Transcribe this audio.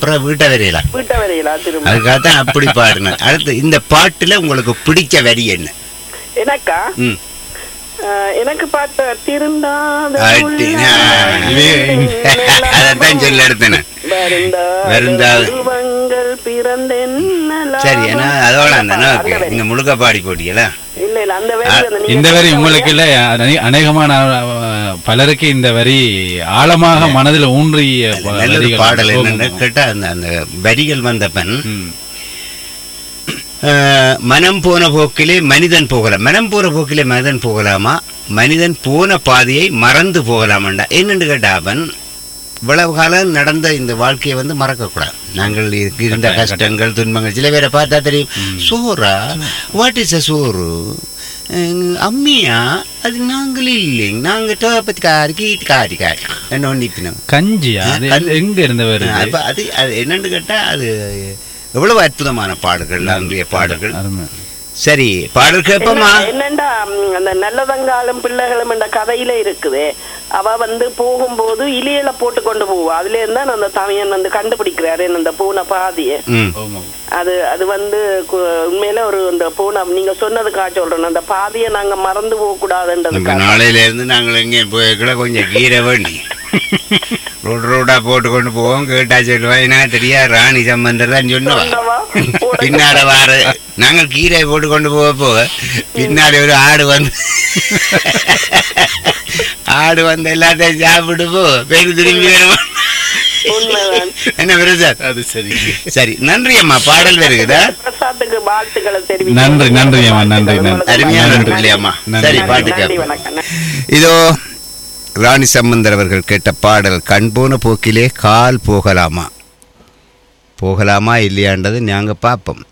அப்புறம் வீட்டை வரையலாம் வீட்டை வரையிலா திரும்ப அதுக்காக தான் அப்படி பாடினேன் அடுத்து இந்த பாட்டுல உங்களுக்கு பிடிச்ச வரி என்ன எனக்கா ம் அஹ், எனக்கு பார்த்த திருந்தாத அட்டி, உள்ளம் ஆ. அதைத்தான் சொல்ல எடுத்தேன் வருந்தாத வருந்தாத. உருவங்கள் பிறந்தென்னலாம். சரி ஏன்னா அதோட அந்த அந்த ஓகே வரி. நீங்க முழுக்க பாடி போட்டீங்களா இல்ல இல்ல அந்த வரி ஆ, அந்த நீங்க இந்த வரி சொன்ன உங்களுக்கு இல்ல அனே- அநேகமான அஹ், பலருக்கு இந்த வரி ஆழமாக மனதில் ஊன்றிய ப- நல்ல ஒரு வரிகள். பாடல் என்னன்னு கேட்டா அந்த அந்த வரிகள் வந்த பெண் ம். அஹ், மனம் போன போக்கிலே மனிதன் போகலாம் மனம் போன போக்கிலே மனிதன் போகலாமா மனிதன் போன பாதையை மறந்து போகலாமாண்டா என்னன்னு கேட்டா அவன் இவ்வளவு காலம் நடந்த இந்த வாழ்க்கையை வந்து மறக்கக்கூடாது நாங்கள் இருக்கு- இருந்த கட்டாயம், கஷ்டங்கள் துன்பங்கள் சில பேரை பார்த்தா தெரியும் சோறா வாட் இஸ் அ சோறு அஹ், அம்மியா அது நாங்கள் இல்லைங்க நாங்கள் டோப்பத்தி காரி கீட்டு காரி காரி என்ன ஒன்றிப்பினோம் கஞ்சியா அது கஞ்சி. எங்க இருந்து வருது அப்ப அது அது என்னன்னு கேட்டா அது எவ்வளவு அற்புதமான பாடல்கள் அன்றைய பாடல்கள் அருமை. சரி பாடல் கேட்போமா என்ன- என்னண்டா ம், அந்த நல்லதங்காலும் பிள்ளைகளும் என்ற கதையில இருக்குது அவ வந்து போகும்போது இலியில போட்டு கொண்டு போவா அதுல இருந்தா அந்த தமையன் வந்து கண்டுபிடிக்கிறாரு அந்த பூனை பாதிய ம் ஆமாம். அது அது வந்து கு- உண்மையில ஒரு இந்த பூனை நீங்க சொன்னதுக்காக சொல்றேன் அந்த பாதியை நாங்க மறந்து போக இப்ப கூடாதுன்றதுக்காக நாளையில இருந்து நாங்கள் எங்கேயும் போய்க்கூட கொஞ்சம் கீரை வேண்டி ரோடு ரோடா போட்டு கொண்டு போவோம் கேட்டா சொல்லுவோம் என்ன தெரியா ராணி சம்பந்தர் தான் சொன்னவா சொன்னவா? பின்னால வார நாங்கள் கீரை போட்டு கொண்டு போக போக பின்னாடி ஒரு ஆடு வந்து ஆடு வந்து எல்லாத்தையும் சாப்பிட்டு போ பேரு திரும்பி வருவோம் உண்மைதான். என்ன பிரசாத் அது சரி சரி நன்றி அம்மா பாடல் வருகுதா பிரசாத்துக்கு வாழ்த்துக்களை தெரிவிக்கிறேன். நன்றி, நன்றி அம்மா, நன்றி, நன்றி. அருமையான நன்றி. இல்லையம்மா நன்றி. சரி நன்றி, பாட்டு நன்றி, கேட்போம் வணக்கம் இதோ ராணி சம்பந்தர் அவர்கள் கேட்ட பாடல் கண் போன போக்கிலே கால் போகலாமா போகலாமா இல்லையான்றது நாங்கள் பார்ப்போம்